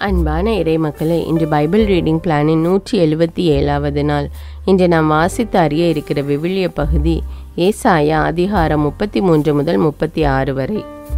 அன்பான இறைமக்களே இன்று Bible reading பிளானின் நூற்றி எழுபத்தி ஏழாவது நாள் இன்று நாம் வாசித்து அறிய இருக்கிற விவிலிய பகுதி ஏசாயா அதிகாரம் முப்பத்தி மூன்று முதல் முப்பத்தி ஆறு வரை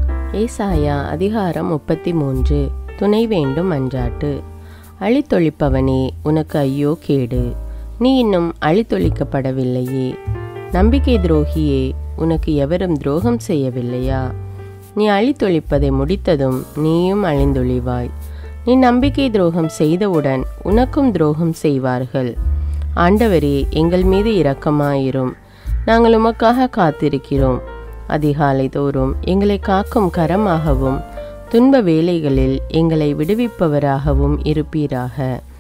ஏசாயா அதிகாரம் முப்பத்தி மூன்று துணை வேண்டும் அன்றாட்டு அழித்தொழிப்பவனே உனக்கு ஐயோ கேடு நீ இன்னும் அழித்தொழிக்கப்படவில்லையே நம்பிக்கை துரோகியே உனக்கு எவரும் துரோகம் செய்யவில்லையா நீ அழித்தொழிப்பதை முடித்ததும் நீயும் அழிந்தொழிவாய் நீ நம்பிக்கை துரோகம் செய்தவுடன் உனக்கும் துரோகம் செய்வார்கள் ஆண்டவரே எங்கள் மீது இரக்கமாயிரும் நாங்கள் உமக்காக காத்திருக்கிறோம் அதிகாலை தோறும் எங்களை காக்கும் கரமாகவும் துன்ப வேளைகளில் எங்களை விடுவிப்பவராகவும் இருப்பீராக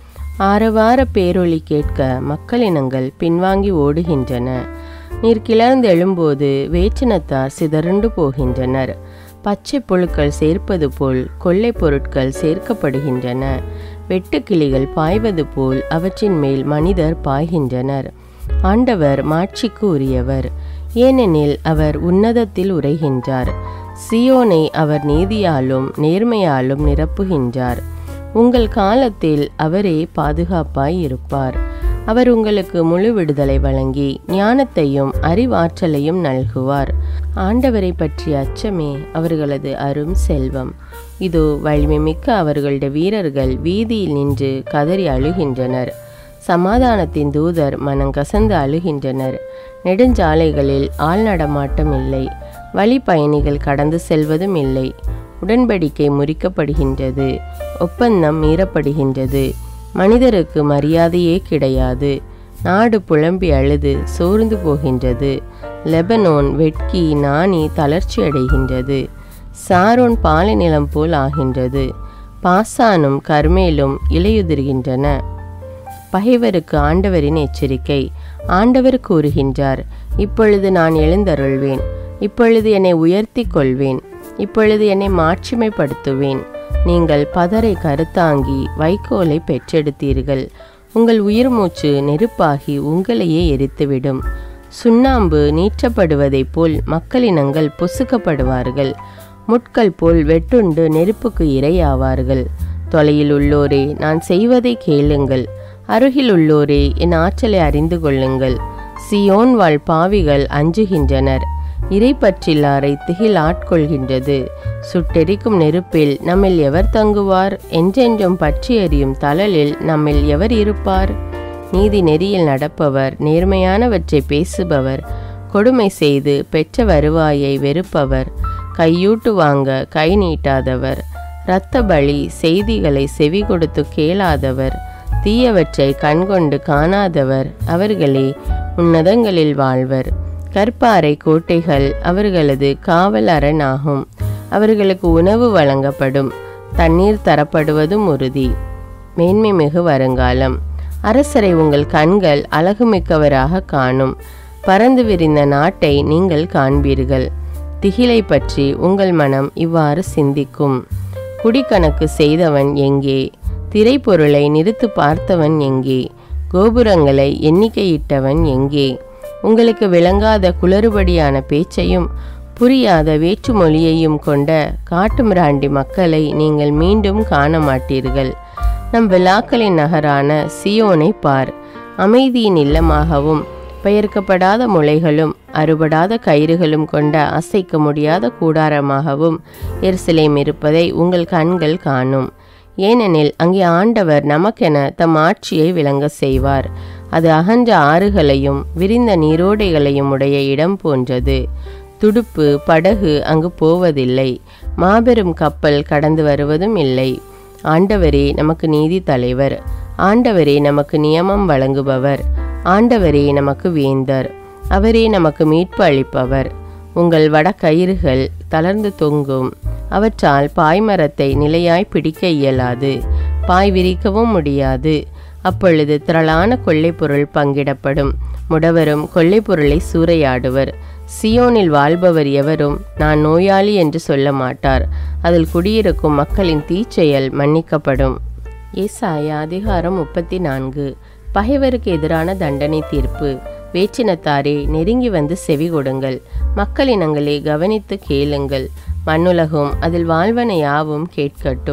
ஆரவார பேரொளி கேட்க மக்களினங்கள் பின்வாங்கி ஓடுகின்றன நீர் கிளர்ந்து எழும்போது வேற்றினத்தார் சிதறுண்டு போகின்றனர் பச்சை புழுக்கள் சேர்ப்பது போல் கொள்ளை பொருட்கள் சேர்க்கப்படுகின்றன வெட்டுக்கிளிகள் பாய்வது போல் அவற்றின் மேல் மனிதர் பாய்கின்றனர் ஆண்டவர் மாட்சிக்கு உரியவர் ஏனெனில் அவர் உன்னதத்தில் உரைகின்றார் சியோனை அவர் நீதியாலும் நேர்மையாலும் நிரப்புகின்றார் உங்கள் காலத்தில் அவரே பாதுகாப்பாய் இருப்பார் அவர் உங்களுக்கு முழு விடுதலை வழங்கி ஞானத்தையும் அறிவாற்றலையும் நல்குவார் ஆண்டவரை பற்றிய அச்சமே அவர்களது அரும் செல்வம் இதோ வலிமைமிக்க அவர்களுடைய வீரர்கள் வீதியில் நின்று கதறி அழுகின்றனர் சமாதானத்தின் தூதர் மனங்கசந்து அழுகின்றனர் நெடுஞ்சாலைகளில் ஆள் நடமாட்டம் இல்லை வழி பயணிகள் கடந்து செல்வதும் இல்லை உடன்படிக்கை முறிக்கப்படுகின்றது ஒப்பந்தம் மீறப்படுகின்றது மனிதருக்கு மரியாதையே கிடையாது நாடு புலம்பி அழுது சோர்ந்து போகின்றது லெபனோன் வெட்கி நாணி தளர்ச்சி அடைகின்றது சாரோன் பாலை நிலம் போல் ஆகின்றது பாசானும் கர்மேலும் இலையுதிர்கின்றன பகைவருக்கு ஆண்டவரின் எச்சரிக்கை ஆண்டவர் கூறுகின்றார் இப்பொழுது நான் எழுந்தருள்வேன் இப்பொழுது என்னை உயர்த்தி கொள்வேன் இப்பொழுது என்னை மாட்சிமைப்படுத்துவேன் நீங்கள் பதரை கருத்தாங்கி வைக்கோலை பெற்றெடுத்தீர்கள் உங்கள் உயிர் மூச்சு நெருப்பாகி உங்களையே எரித்துவிடும் சுண்ணாம்பு நீற்றப்படுவதைப் போல் மக்களினங்கள் பொசுக்கப்படுவார்கள் முட்கள் போல் வெட்டுண்டு நெருப்புக்கு இரையாவார்கள் தொலையில் உள்ளோரே நான் செய்வதை கேளுங்கள் அருகில் உள்ளோரே என் ஆற்றலை அறிந்து கொள்ளுங்கள் சியோன் வாழ் பாவிகள் அஞ்சுகின்றனர் இறைப்பற்றில்லாரை திகில் ஆட்கொள்கின்றது சுட்டெரிக்கும் நெருப்பில் நம்மில் எவர் தங்குவார் என்றென்றும் பற்றி எறியும் தளலில் நம்மில் எவர் இருப்பார் நீதி நெறியில் நடப்பவர் நேர்மையானவற்றை பேசுபவர் கொடுமை செய்து பெற்ற வருவாயை வெறுப்பவர் கையூட்டு வாங்க கை நீட்டாதவர் இரத்த பலி செய்திகளை செவி கொடுத்து கேளாதவர் தீயவற்றை கண்கொண்டு காணாதவர் அவர்களே உன்னதங்களில் வாழ்வர் கற்பாறை கோட்டைகள் அவர்களது காவல் அரணாகும் அவர்களுக்கு உணவு வழங்கப்படும் தண்ணீர் தரப்படுவதும் உறுதி மேன்மை மிகு வருங்காலம் அரசரை உங்கள் கண்கள் அழகுமிக்கவராக காணும் பறந்து விரிந்த நாட்டை நீங்கள் காண்பீர்கள் திகிலை பற்றி உங்கள் மனம் இவ்வாறு சிந்திக்கும் குடிக்கணக்கு செய்தவன் எங்கே திரைப்பொருளை நிறுத்து பார்த்தவன் எங்கே கோபுரங்களை எண்ணிக்கையிட்டவன் எங்கே உங்களுக்கு விளங்காத குளறுபடியான பேச்சையும் புரியாத வேற்றுமொழியையும் கொண்ட காட்டுமிராண்டி மக்களை நீங்கள் மீண்டும் காண மாட்டீர்கள் நம் விழாக்களின் நகரான சியோனை பார் அமைதியின் இல்லமாகவும் பெயர்க்கப்படாத முளைகளும் அறுபடாத கயிறுகளும் கொண்ட அசைக்க முடியாத கூடாரமாகவும் எருசலேம் இருப்பதை உங்கள் கண்கள் காணும் ஏனெனில் அங்கே ஆண்டவர் நமக்கென தம் ஆட்சியை விளங்க செய்வார் அது அகன்ற ஆறுகளையும் விரிந்த நீரோடைகளையும் உடைய இடம் போன்றது துடுப்பு படகு அங்கு போவதில்லை மாபெரும் கப்பல் கடந்து வருவதும் இல்லை ஆண்டவரே நமக்கு நீதி தலைவர் ஆண்டவரே நமக்கு நியமம் வழங்குபவர் ஆண்டவரே நமக்கு வேந்தர் அவரே நமக்கு மீட்பு அளிப்பவர் உங்கள் வடக்கயிறுகள் தளர்ந்து தொங்கும் அவற்றால் பாய்மரத்தை நிலையாய் பிடிக்க இயலாது பாய் விரிக்கவும் முடியாது அப்பொழுது திரளான கொள்ளைப்பொருள் பங்கிடப்படும் முடவரும் கொள்ளைப்பொருளை சூறையாடுவர் சியோனில் வாழ்பவர் எவரும் நான் நோயாளி என்று சொல்ல மாட்டார் அதில் குடியிருக்கும் மக்களின் தீச்செயல் மன்னிக்கப்படும் ஏசாயா அதிகாரம் முப்பத்தி நான்கு பகைவருக்கு எதிரான தண்டனை தீர்ப்பு வேற்றினத்தாரே நெருங்கி வந்து செவி கொடுங்கள் மக்களினங்களே கவனித்து கேளுங்கள் மண்ணுலகும் அதில் வாழ்வன யாவும் கேட்கட்டும்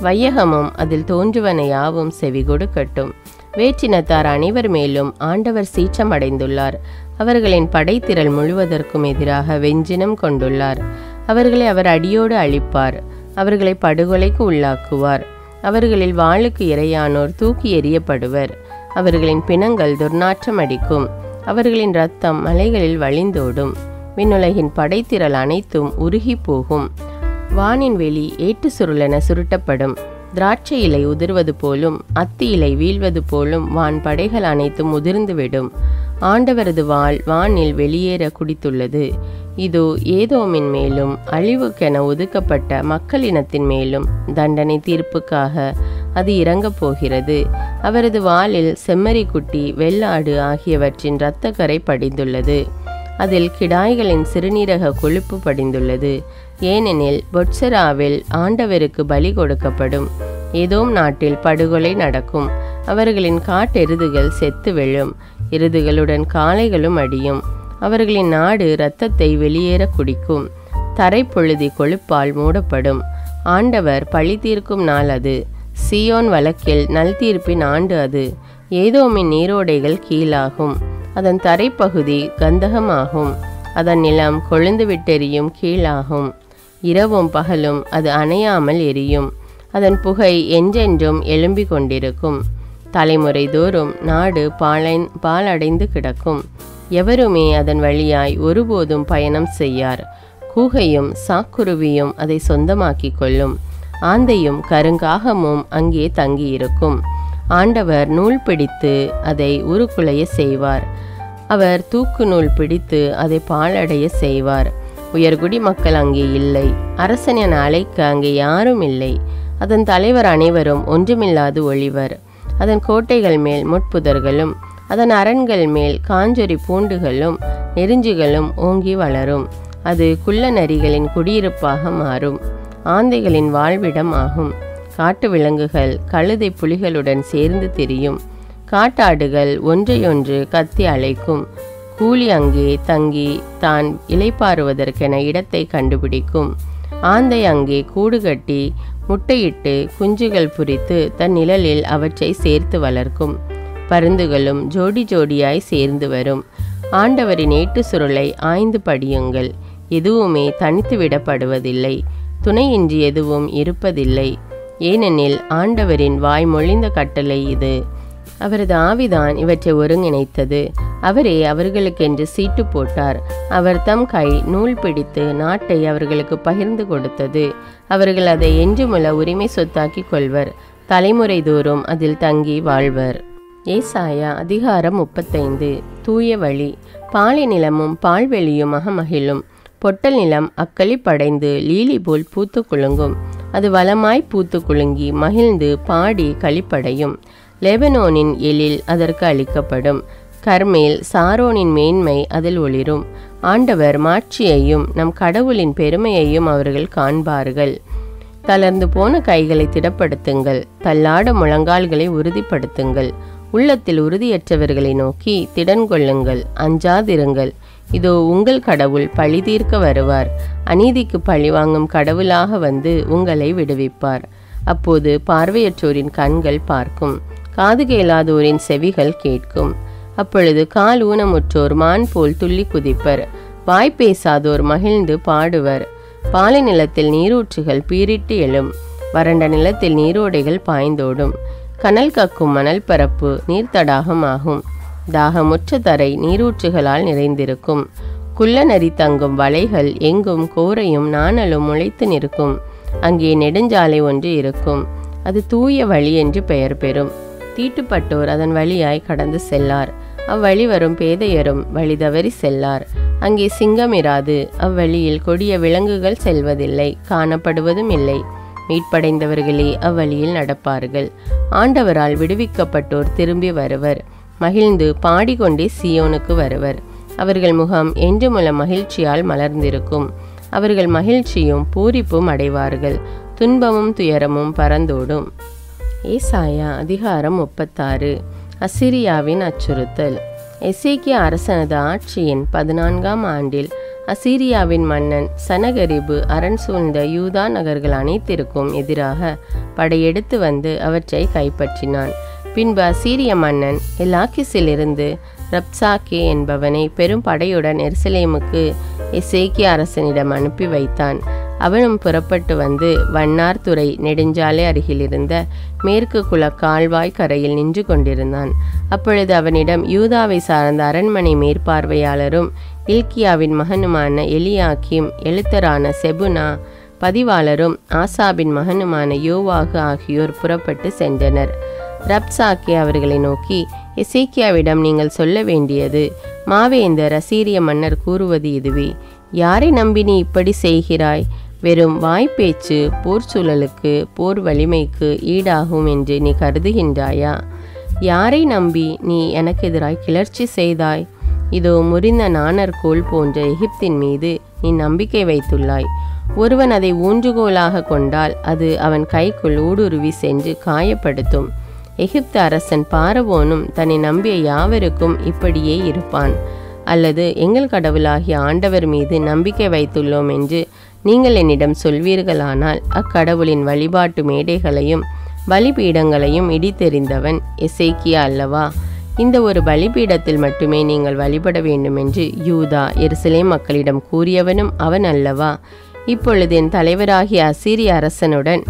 வையகமும் அதில் தோன்றுவன யாவும் செவி கொடுக்கட்டும் வேற்றினத்தார் அனைவர் மேலும் ஆண்டவர் சீற்றமடைந்துள்ளார் அவர்களின் படைத்திரள் முழுவதற்கும் எதிராக வெஞ்சினம் கொண்டுள்ளார் அவர்களை அவர் அடியோடு அழிப்பார் அவர்களை படுகொலைக்கு உள்ளாக்குவார் அவர்களில் வாளுக்கு இரையானோர் தூக்கி எறியப்படுவர் அவர்களின் பிணங்கள் துர்நாற்றம் அடிக்கும் அவர்களின் இரத்தம் மலைகளில் வழிந்தோடும் விண்ணுலகின் படைத்திரள் அனைத்தும் உருகி போகும் வானின் வெளி ஏட்டு சுருளென சுருட்டப்படும் திராட்சை இலை உதிர்வது போலும் அத்தி இலை வீழ்வது போலும் வான் படைகள் அனைத்தும் உதிர்ந்துவிடும் ஆண்டவரது வாள் வானில் வெளியேற குடித்துள்ளது இதோ ஏதோமின் மேலும் அழிவுக்கென ஒதுக்கப்பட்ட மக்களினத்தின் மேலும் தண்டனை தீர்ப்புக்காக அது இறங்கப் போகிறது அவரது வாளில் செம்மறி குட்டி வெள்ளாடு ஆகியவற்றின் இரத்தக்கரை படிந்துள்ளது அதில் கிடாய்களின் சிறுநீரக கொழுப்பு படிந்துள்ளது ஏனெனில் பொட்சராவில் ஆண்டவருக்கு பலி கொடுக்கப்படும் ஏதோம் நாட்டில் படுகொலை நடக்கும் அவர்களின் காட்டெருதுகள் செத்து விழும் எருதுகளுடன் காளைகளும் அடியும் அவர்களின் நாடு இரத்தத்தை வெளியேற குடிக்கும் தரைப்பொழுதி கொழுப்பால் மூடப்படும் ஆண்டவர் பழி தீர்க்கும் நாள் அது சியோன் வழக்கில் நல் தீர்ப்பின் ஆண்டு அது ஏதோமின் நீரோடைகள் கீழாகும் அதன் தரைப்பகுதி கந்தகமாகும் அதன் நிலம் கொழுந்து விட்டெரியும் கீழாகும் இரவும் பகலும் அது அணையாமல் எரியும் அதன் புகை என்றென்றும் எழும்பிக் கொண்டிருக்கும் தலைமுறை தோறும் நாடு பாலை பாலடைந்து கிடக்கும் எவருமே அதன் வழியாய் ஒருபோதும் பயணம் செய்யார் கூகையும் சாக்குருவியும் அதை சொந்தமாக்கிக் கொள்ளும் ஆந்தையும் கருங்காகமும் அங்கே தங்கியிருக்கும் ஆண்டவர் நூல் பிடித்து அதை உருக்குலைய செய்வார் அவர் தூக்கு நூல் பிடித்து அதை பாலடைய செய்வார் உயர்குடி மக்கள் அங்கே இல்லை அரசன் என அழைக்க அங்கே யாரும் இல்லை அதன் தலைவர் அனைவரும் ஒன்றுமில்லாது ஒளிவர் அதன் கோட்டைகள் மேல் முட்புதர்களும் அதன் அரண்கள் மேல் காஞ்சொரி பூண்டுகளும் நெருஞ்சுகளும் ஓங்கி வளரும் அது குள்ள நரிகளின் குடியிருப்பாக மாறும் ஆந்தைகளின் வாழ்விடம் ஆகும் காட்டு விலங்குகள் கழுதை புலிகளுடன் சேர்ந்து திரியும் காட்டாடுகள் ஒன்றையொன்று கத்தி அழைக்கும் கூலி அங்கே தங்கி தான் இலைப்பாறுவதற்கென இடத்தை கண்டுபிடிக்கும் ஆந்தை அங்கே கூடு கட்டி முட்டையிட்டு குஞ்சுகள் புரித்து தன் நிழலில் அவற்றை சேர்த்து வளர்க்கும் பருந்துகளும் ஜோடி ஜோடியாய் சேர்ந்து வரும் ஆண்டவரின் ஏட்டு சுருளை ஆய்ந்து படியுங்கள் எதுவுமே தனித்து விடப்படுவதில்லை துணையின்றி எதுவும் இருப்பதில்லை ஏனெனில் ஆண்டவரின் வாய்மொழிந்த கட்டளை இது அவரது ஆவிதான் இவற்றை ஒருங்கிணைத்தது அவரே அவர்களுக்கென்று சீட்டு போட்டார் அவர் தம் கை நூல் பிடித்து நாட்டை அவர்களுக்கு பகிர்ந்து கொடுத்தது அவர்கள் அதை என்றுமுள்ள உரிமை சொத்தாக்கிக் கொள்வர் தலைமுறை தோறும் அதில் தங்கி வாழ்வர் ஏசாயா அதிகாரம் முப்பத்தைந்து தூய வழி பாலை நிலமும் பால்வெளியுமாக மகிழும் பொட்டல் நிலம் அக்களி படைந்து லீலி போல் பூத்து குலுங்கும் அது வளமாய் பூத்து குலுங்கி மகிழ்ந்து பாடி களிப்படையும் லெபனோனின் எழில் அதற்கு அளிக்கப்படும் கர்மேல் சாரோனின் மேன்மை அதில் ஒளிரும் ஆண்டவர் மாட்சியையும் நம் கடவுளின் பெருமையையும் அவர்கள் காண்பார்கள் தளர்ந்து போன கைகளை திடப்படுத்துங்கள் தள்ளாட முழங்கால்களை உறுதிப்படுத்துங்கள் உள்ளத்தில் உறுதியற்றவர்களை நோக்கி திடன் கொள்ளுங்கள் அஞ்சாதிருங்கள் இதோ உங்கள் கடவுள் பழி தீர்க்க வருவார் அநீதிக்கு பழிவாங்கும் கடவுளாக வந்து உங்களை விடுவிப்பார் அப்போது பார்வையற்றோரின் கண்கள் பார்க்கும் காது கேளாதோரின் செவிகள் கேட்கும் அப்பொழுது கால் ஊனமுற்றோர் மான் போல் துள்ளி குதிப்பர் வாய் பேசாதோர் மகிழ்ந்து பாடுவர் பாலை நிலத்தில் நீரூற்றுகள் பீரிட்டு எழும் வறண்ட நிலத்தில் நீரோடைகள் பாய்ந்தோடும் கனல் கக்கும் மணல் பரப்பு நீர்த்தடாகம் ஆகும் தாகமுற்ற தரை நீரூற்றுகளால் நிறைந்திருக்கும் குள்ள நரி தங்கும் வலைகள் எங்கும் கோரையும் நாணலும் முளைத்து நிற்கும் அங்கே நெடுஞ்சாலை ஒன்று இருக்கும் அது தூய வழி என்று பெயர் பெறும் தீட்டுப்பட்டோர் அதன் வழியாய் கடந்து செல்லார் அவ்வழி வரும் பேதையரும் வழி தவறி செல்லார் அங்கே சிங்கம் இராது அவ்வழியில் கொடிய விலங்குகள் செல்வதில்லை காணப்படுவதும் இல்லை மீட்படைந்தவர்களே அவ்வழியில் நடப்பார்கள் ஆண்டவரால் விடுவிக்கப்பட்டோர் திரும்பி வருவர் மகிழ்ந்து பாடிக்கொண்டே சியோனுக்கு வருவர் அவர்கள் முகம் என்றுமுள்ள மகிழ்ச்சியால் மலர்ந்திருக்கும் அவர்கள் மகிழ்ச்சியும் பூரிப்பும் அடைவார்கள் துன்பமும் துயரமும் பறந்தோடும் ஏசாயா அதிகாரம் முப்பத்தாறு அசிரியாவின் அச்சுறுத்தல் எசேக்கிய அரசனது ஆட்சியின் பதினான்காம் ஆண்டில் அசீரியாவின் மன்னன் சனகரிபு அரண் சூழ்ந்த யூதா நகர்கள் அனைத்திற்கும் எதிராக படையெடுத்து வந்து அவற்றை கைப்பற்றினான் பின்பு அசீரிய மன்னன் எலாக்கிஸிலிருந்து ரப்சாக்கே என்பவனை பெரும் படையுடன் எருசலேமுக்கு எசேக்கிய அரசனிடம் அனுப்பி வைத்தான் அவனும் புறப்பட்டு வந்து வண்ணார்துறை நெடுஞ்சாலை அருகில் இருந்த மேற்கு குல கால்வாய் கரையில் நின்று கொண்டிருந்தான் அப்பொழுது அவனிடம் யூதாவை சார்ந்த அரண்மனை மேற்பார்வையாளரும் இல்கியாவின் மகனுமான எலியாக்கிம் எழுத்தரான செபுனா பதிவாளரும் ஆசாபின் மகனுமான யோவாகு ஆகியோர் புறப்பட்டு சென்றனர் ரப்சாக்கே அவர்களை நோக்கி எசேக்கியாவிடம் நீங்கள் சொல்ல வேண்டியது மாவேந்தர் அசீரிய மன்னர் கூறுவது இதுவே யாரை நம்பி நீ இப்படி செய்கிறாய் வெறும் வாய்ப்பேச்சு போர் சூழலுக்கு போர் வலிமைக்கு ஈடாகும் என்று நீ கருதுகின்றாயா யாரை நம்பி நீ எனக்கு எதிராய் கிளர்ச்சி செய்தாய் இதோ முறிந்த நாணர்கோல் போன்ற எகிப்தின் மீது நீ நம்பிக்கை வைத்துள்ளாய் ஒருவன் அதை ஊன்றுகோலாக கொண்டால் அது அவன் கைக்குள் ஊடுருவி சென்று காயப்படுத்தும் எகிப்து அரசன் பாரவோனும் தன்னை நம்பிய யாவருக்கும் இப்படியே இருப்பான் அல்லது எங்கள் கடவுளாகிய ஆண்டவர் மீது நம்பிக்கை வைத்துள்ளோம் என்று நீங்கள் என்னிடம் சொல்வீர்களானால் அக்கடவுளின் வழிபாட்டு மேடைகளையும் பலிபீடங்களையும் இடித்தெறிந்தவன் எசேக்கியா அல்லவா இந்த ஒரு பலிபீடத்தில் மட்டுமே நீங்கள் வழிபட வேண்டும் என்று யூதா எருசலேம் மக்களிடம் கூறியவனும் அவன் அல்லவா இப்பொழுது என் தலைவராகிய அசீரிய அரசனுடன்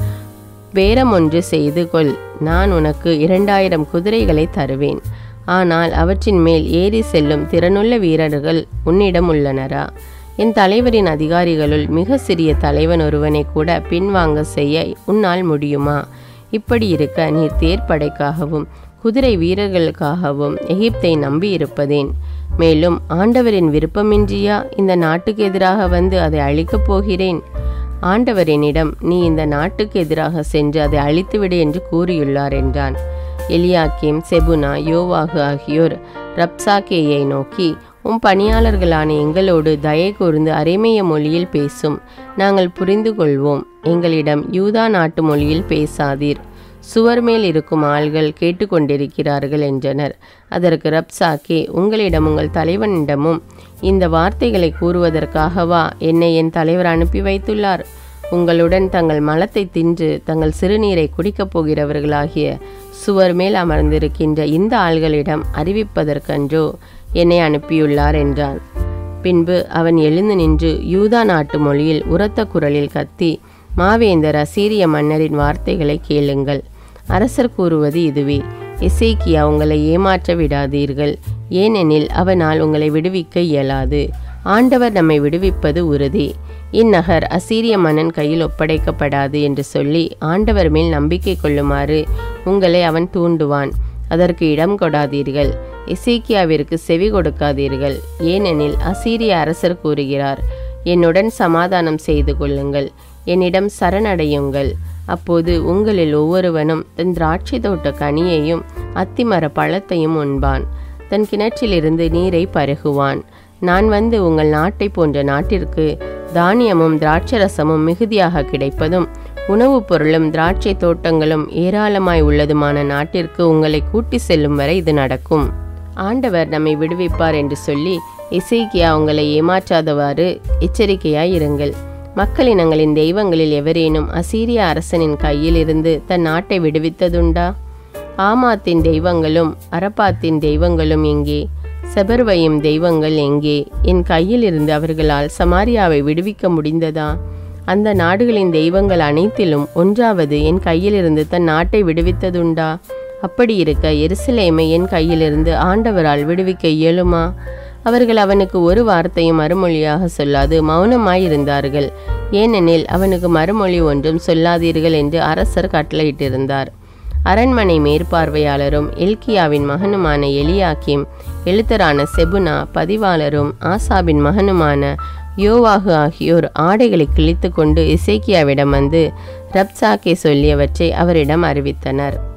பேரம் ஒன்று செய்து கொள் நான் உனக்கு இரண்டாயிரம் குதிரைகளை தருவேன் ஆனால் அவற்றின் மேல் ஏறி செல்லும் திறனுள்ள வீரர்கள் உன்னிடம் உள்ளனரா என் தலைவரின் அதிகாரிகளுள் மிக சிறிய தலைவன் ஒருவனை கூட பின்வாங்க செய்ய உன்னால் முடியுமா இப்படி இருக்க நீர் தேர்ப்படைக்காகவும் குதிரை வீரர்களுக்காகவும் எகிப்தை நம்பி இருப்பதேன் மேலும் ஆண்டவரின் விருப்பமின்றியா இந்த நாட்டுக்கு எதிராக வந்து அதை அழிக்கப் போகிறேன் ஆண்டவர் என்னிடம் நீ இந்த நாட்டுக்கு எதிராக சென்று அதை அழித்துவிடு என்று கூறியுள்ளார் என்றான் எலியாக்கிம் செபுனா யோவாகு ஆகியோர் ரப்சாக்கேயை நோக்கி உம் பணியாளர்களான எங்களோடு தயை கூர்ந்து அரைமைய மொழியில் பேசும் நாங்கள் புரிந்து கொள்வோம் எங்களிடம் யூதா நாட்டு மொழியில் பேசாதீர் சுவர் மேல் இருக்கும் ஆள்கள் கேட்டுக்கொண்டிருக்கிறார்கள் என்றனர் அதற்கு ரப்சாக்கே உங்களிடம் உங்கள் தலைவனிடமும் இந்த வார்த்தைகளை கூறுவதற்காகவா என்னை என் தலைவர் அனுப்பி வைத்துள்ளார் உங்களுடன் தங்கள் மலத்தை தின்று தங்கள் சிறுநீரை குடிக்கப் போகிறவர்களாகிய சுவர் மேல் அமர்ந்திருக்கின்ற இந்த ஆள்களிடம் அறிவிப்பதற்கன்றோ என்னை அனுப்பியுள்ளார் என்றான் பின்பு அவன் எழுந்து நின்று யூதா நாட்டு மொழியில் உரத்த குரலில் கத்தி மாவேந்தர் அசீரிய மன்னரின் வார்த்தைகளை கேளுங்கள் அரசர் கூறுவது இதுவே எசேக்கியா உங்களை ஏமாற்ற விடாதீர்கள் ஏனெனில் அவனால் உங்களை விடுவிக்க இயலாது ஆண்டவர் நம்மை விடுவிப்பது உறுதி இந்நகர் அசீரிய மன்னன் கையில் ஒப்படைக்கப்படாது என்று சொல்லி ஆண்டவர் மேல் நம்பிக்கை கொள்ளுமாறு உங்களை அவன் தூண்டுவான் அதற்கு இடம் கொடாதீர்கள் எசேக்கியாவிற்கு செவி கொடுக்காதீர்கள் ஏனெனில் அசீரிய அரசர் கூறுகிறார் என்னுடன் சமாதானம் செய்து கொள்ளுங்கள் என்னிடம் சரணடையுங்கள் அப்போது உங்களில் ஒவ்வொருவனும் தன் திராட்சை தோட்ட கனியையும் அத்திமர பழத்தையும் உண்பான் தன் கிணற்றிலிருந்து நீரை பருகுவான் நான் வந்து உங்கள் நாட்டை போன்ற நாட்டிற்கு தானியமும் திராட்சரசமும் மிகுதியாக கிடைப்பதும் உணவுப் பொருளும் திராட்சை தோட்டங்களும் ஏராளமாய் உள்ளதுமான நாட்டிற்கு உங்களை கூட்டி செல்லும் வரை இது நடக்கும் ஆண்டவர் நம்மை விடுவிப்பார் என்று சொல்லி இசைக்கியா உங்களை ஏமாற்றாதவாறு எச்சரிக்கையாய் இருங்கள் மக்களினங்களின் தெய்வங்களில் எவரேனும் அசீரிய அரசனின் கையிலிருந்து தன் நாட்டை விடுவித்ததுண்டா ஆமாத்தின் தெய்வங்களும் அரபாத்தின் தெய்வங்களும் எங்கே செபர்வையும் தெய்வங்கள் எங்கே என் கையில் இருந்து அவர்களால் சமாரியாவை விடுவிக்க முடிந்ததா அந்த நாடுகளின் தெய்வங்கள் அனைத்திலும் ஒன்றாவது என் கையிலிருந்து தன் நாட்டை விடுவித்ததுண்டா அப்படி இருக்க எருசலேமை என் கையிலிருந்து ஆண்டவரால் விடுவிக்க இயலுமா அவர்கள் அவனுக்கு ஒரு வார்த்தையும் மறுமொழியாக சொல்லாது மௌனமாயிருந்தார்கள் ஏனெனில் அவனுக்கு மறுமொழி ஒன்றும் சொல்லாதீர்கள் என்று அரசர் கட்டளையிட்டிருந்தார் அரண்மனை மேற்பார்வையாளரும் எல்கியாவின் மகனுமான எலியாக்கிம் எழுத்தரான செபுனா பதிவாளரும் ஆசாபின் மகனுமான யோவாகு ஆகியோர் ஆடைகளை கிழித்து கொண்டு இசைக்கியாவிடம் வந்து ரப்சாக்கே சொல்லியவற்றை அவரிடம் அறிவித்தனர்